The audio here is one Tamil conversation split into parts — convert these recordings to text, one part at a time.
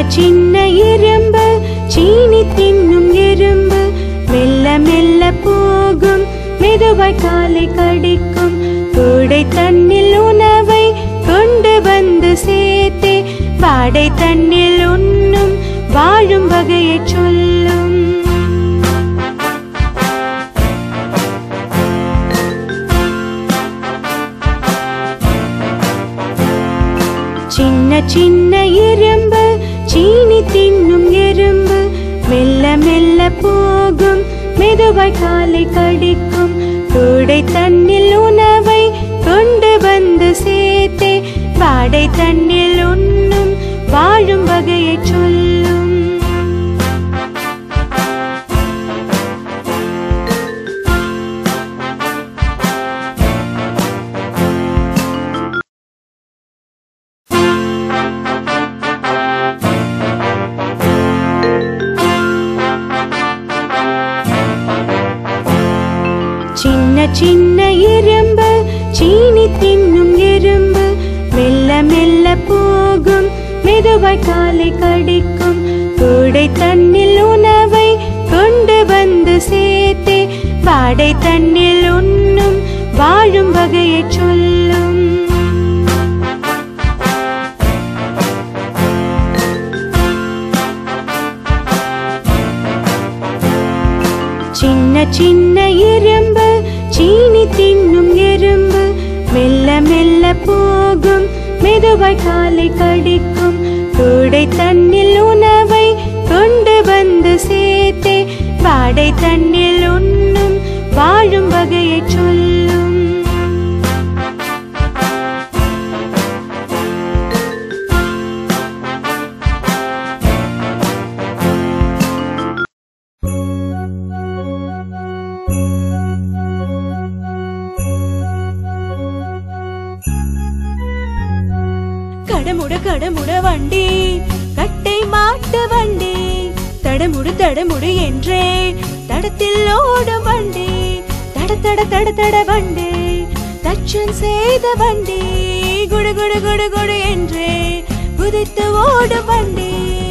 சின்ன எறும்பு சீனி தின்னும் எறும்பு மெல்ல மெல்ல போகும் மெதுவாய் காலை கடிக்கும் கூடை தன்னில் உணவை கொண்டு வந்து சேர்த்தே வாடை தன்னில் உண்ணும் வாழும் வகையை சொல்லும் சின்ன சின்ன எறும்பு சீனி தின்னும் எறும்பு மெல்ல மெல்ல போகும் மெதுவாய் காலை கடிக்கும் கூடை தன்னில் உணவை கொண்டு வந்து சேர்த்தே வாடை தன்னில் உண்ணும் வாழும் வகையை சொல்லும் சின்ன சின்ன எறும்பு சீனி தின்னும் எறும்பு மெல்ல மெல்ல போகும் மெதுவாய் காலை கடிக்கும் கூடை தன்னில் உணவை கொண்டு வந்து சேர்த்தே வாடை தன்னில் உண்ணும் வாழும் வகையை சொல்லும் சின்ன சின்ன எறும்பு சீனி தின்னும் எறும்பு மெல்ல மெல்ல போகும் மெதுவாய் காலை கடிக்கும் கூடை தன்னில் உணவை கொண்டு வந்து சேர்த்தே வாடை தன்னில் உண்ணும் வாழும் வகையை சொல்லும் கடமுட கடமுட வண்டி கட்டை மாட்டு வண்டி தடமுடு தடமுடு என்றே தடத்தில் ஓடும் வண்டி தட தட தட தட வண்டி தச்சன் செய்த வண்டி குடு குடு குடு குடு என்றே குதித்து ஓடும் வண்டி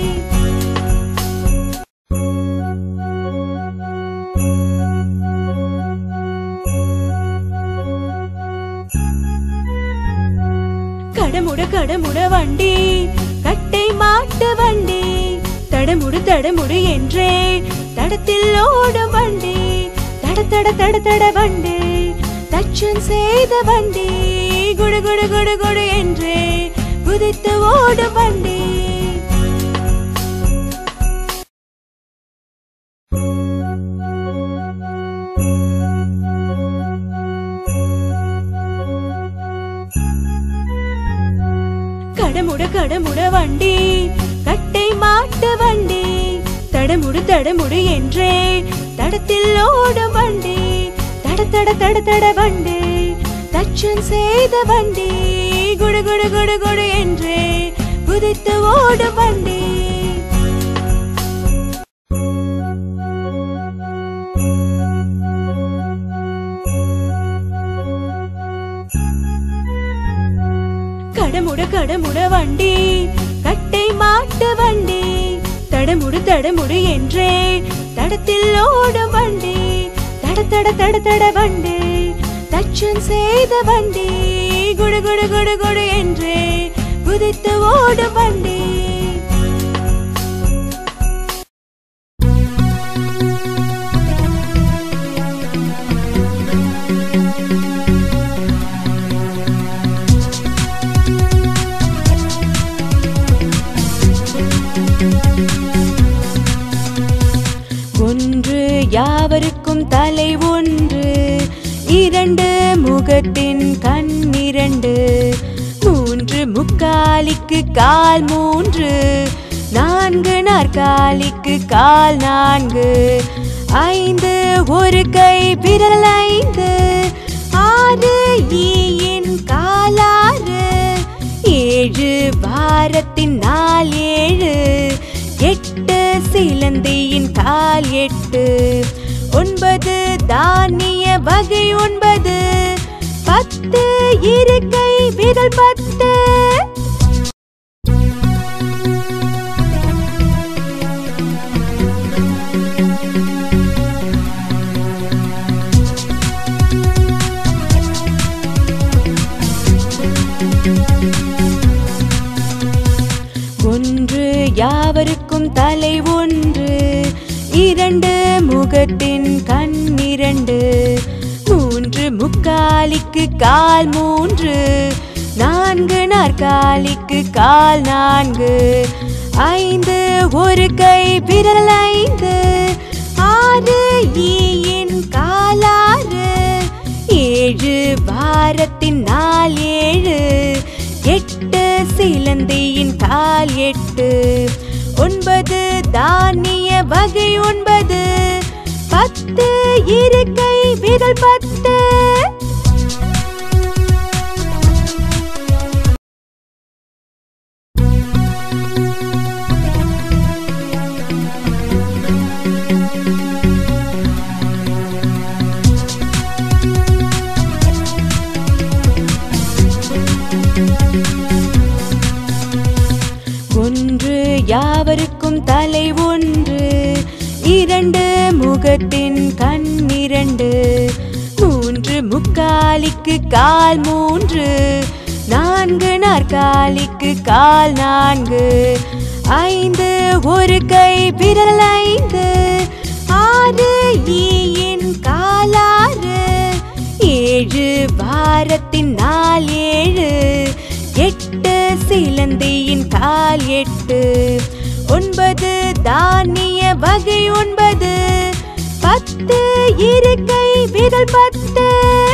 கடமுட கடமுட வண்டி கட்டை மாட்டு வண்டி தடமுடு தடமுடு என்றே தடத்தில் ஓடும் வண்டி தட தட தட தட வண்டி தச்சன் செய்த வண்டி குடு குடு குடு குடு என்றே குதித்து ஓடும் வண்டி கடமுட கடமுட வண்டி கட்டை மாட்டு வண்டி தடமுடு தடமுடு என்றே தடத்தில் ஓடும் வண்டி தட தட தட தட வண்டி தச்சன் செய்த வண்டி குடு குடு குடு குடு என்றே குதித்து ஓடும் வண்டி கடமுட கடமுட வண்டி கட்டை மாட்டு வண்டி தடமுடு தடமுடு என்றே தடத்தில் ஓடும் வண்டி தட தட தட தட வண்டி தச்சன் செய்த வண்டி குடு குடு குடு குடு என்றே குதித்து ஓடும் வண்டி ஒன்று யாவருக்கும் தலை ஒன்று இரண்டு முகத்தின் கண் இரண்டு மூன்று முக்காலிக்கு கால் மூன்று நான்கு நாற்காலிக்கு கால் நான்கு ஐந்து ஒரு கை விரல் ஐந்து ஆறு ஈயின் காலாறு ஏழு வாரத்தின் நாள் ஏழு எட்டு சிலந்தியின் கால் எட்டு ஒன்பது தானிய வகை ஒன்பது பத்து இருக்கை விரல் பத்து இரண்டு மூன்று முக்காலிக்கு கால் மூன்று நான்கு நாற்காலிக்கு கால் நான்கு ஐந்து ஒரு கை விரல் ஐந்து ஆறு ஈயின் காலாறு ஏழு வாரத்தின் நாள் ஏழு எட்டு சிலந்தியின் கால் எட்டு ஒன்பது தானிய வகை ஒன்பது பத்து இருக்கை விரல் பத்து ஒன்று யாவருக்கும் தலை ஒன்று இரண்டு முகத்தின் கண் இரண்டு மூன்று முக்காலிக்கு கால் மூன்று நான்கு நாற்காலிக்கு கால் நான்கு ஐந்து ஒரு கை விரல் ஐந்து ஆறு ஈயின் காலாறு ஏழு வாரத்தின் நாள் ஏழு எட்டு சிலந்தியின் கால் எட்டு ஒன்பது தானிய வகை ஒன்பது பத்து இருக்கை விரல் பத்து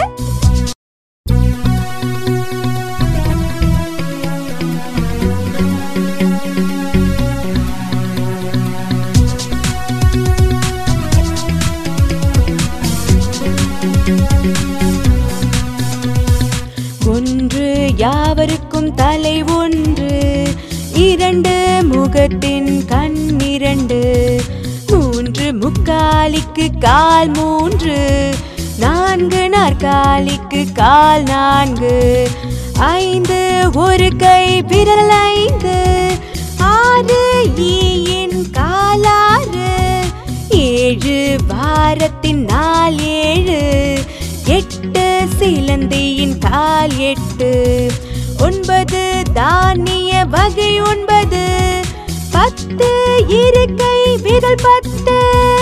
ஒன்று யாவருக்கும் தலை ஒன்று இரண்டு முகத்தின் கண் இரண்டு மூன்று முக்காலிக்கு கால் மூன்று நான்கு நாற்காலிக்கு கால் நான்கு ஐந்து ஒரு கை விரல் ஐந்து ஆறு ஈயின் காலாறு ஏழு வாரத்தின் நாள் ஏழு எட்டு சிலந்தியின் கால் எட்டு ஒன்பது தானிய வகை ஒன்பது பத்து இருக்கை விரல் பத்து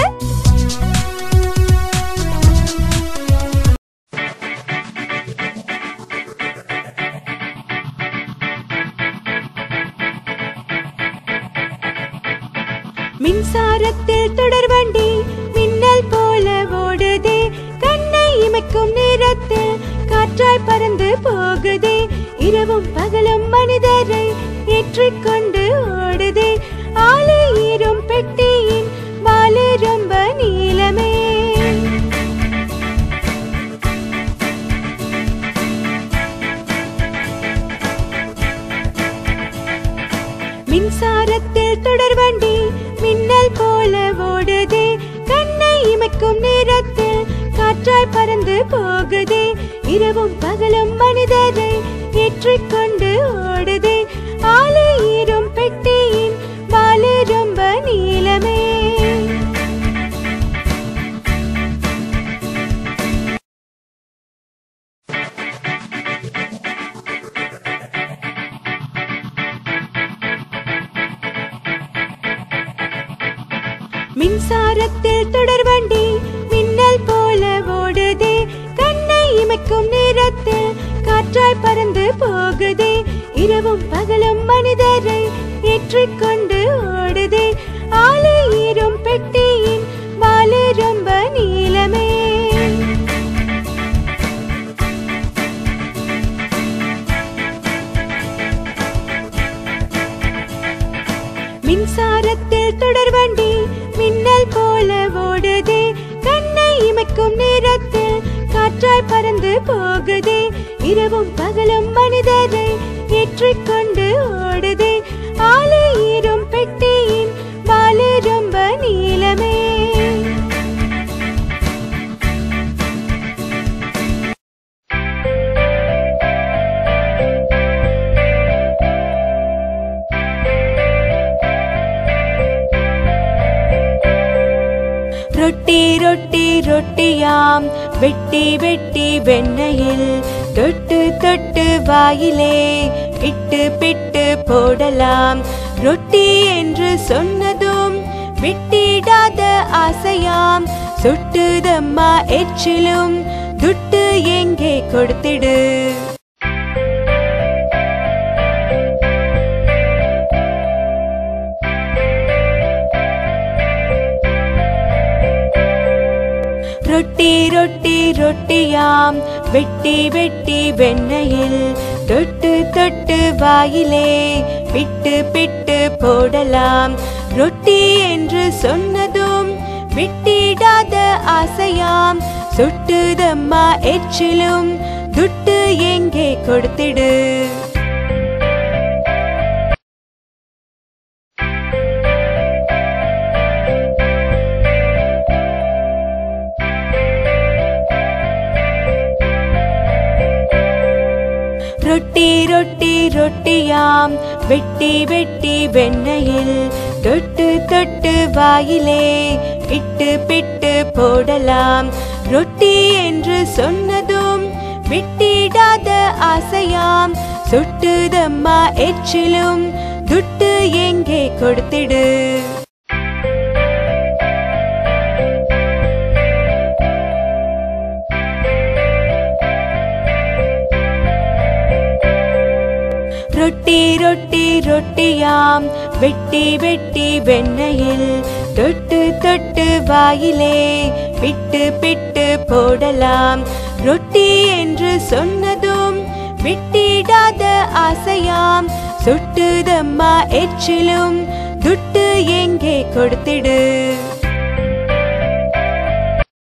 மின்சாரத்தில் தொடர் வண்டி மின்னல் போல ஓடுதே கண்ணை இமைக்கும் நேரத்தில் காற்றாய் பறந்து போகுதே இரவும் பகலும் மனிதரை ஏற்றிக்கொண்டு ஓடுதே ஆலை ஈரும் பெட்டியின் வாலு ரொம்ப நீளமே மின்சாரத்தில் தொடர் வண்டி மின்னல் போல ஓடுதே கண்ணை இமைக்கும் நேரத்தில் காற்றாய் பறந்து போகுதே இரவும் பகலும் மனிதரை ஏற்றிக்கொண்டு ஓடுதே ஆலை ஈரும் பெட்டியின் வாலு ரொம்ப நீளமே மின்சாரத்தில் தொடர் வண்டி மின்னல் போல ஓடுதே கண்ணை இமைக்கும் நேரத்தில் காற்றாய் பறந்து போகுதே இரவும் பகலும் மனிதரை ஏற்றிக்கொண்டு ஓடுதே ஆலை ஈரும் பெட்டியின் வாலு ரொம்ப நீளமே மின்சாரத்தில் தொடர் வண்டி மின்னல் போல ஓடுதே கண்ணை இமைக்கும் நேரத்தில் காற்றாய் பறந்து போகுதே இரவும் பகலும் மனிதரை ஏற்றிக்கொண்டு ஓடுதே ஆலை ஈரும் பெட்டியின் வாலு ரொம்ப நீளமே ரொட்டி ரொட்டி ரொட்டியாம் வெட்டி வெட்டி வெண்ணையில் தொட்டு தொட்டு வாயிலே பிட்டு பிட்டு போடலாம் ரொட்டி என்று சொன்னதும் விட்டிடாத ஆசையாம் சுட்டுதம்மா எச்சிலும் துட்டு எங்கே கொடுத்திடு ரொட்டி ரொட்டி ரொட்டியாம் வெட்டி வெட்டி வெண்ணையில் தொட்டு தொட்டு வாயிலே பிட்டு பிட்டு போடலாம் ரொட்டி என்று சொன்னதும் விட்டிடாத ஆசையாம் சுட்டுதம்மா எச்சிலும் துட்டு எங்கே கொடுத்திடு ரொட்டி ரொட்டி ரொட்டியாம் வெட்டி வெட்டி வெண்ணையில் தொட்டு தொட்டு வாயிலே பிட்டு பிட்டு போடலாம் ரொட்டி என்று சொன்னதும் விட்டிடாத ஆசையாம் சுட்டுதம்மா எச்சிலும் துட்டு எங்கே கொடுத்திடு ரொட்டி ரொட்டி ரொட்டியாம் வெட்டி வெட்டி வெண்ணையில் தொட்டு தொட்டு வாயிலே பிட்டு பிட்டு போடலாம் ரொட்டி என்று சொன்னதும் விட்டிடாத ஆசையாம் சுட்டுதம்மா எச்சிலும் துட்டு எங்கே கொடுத்திடு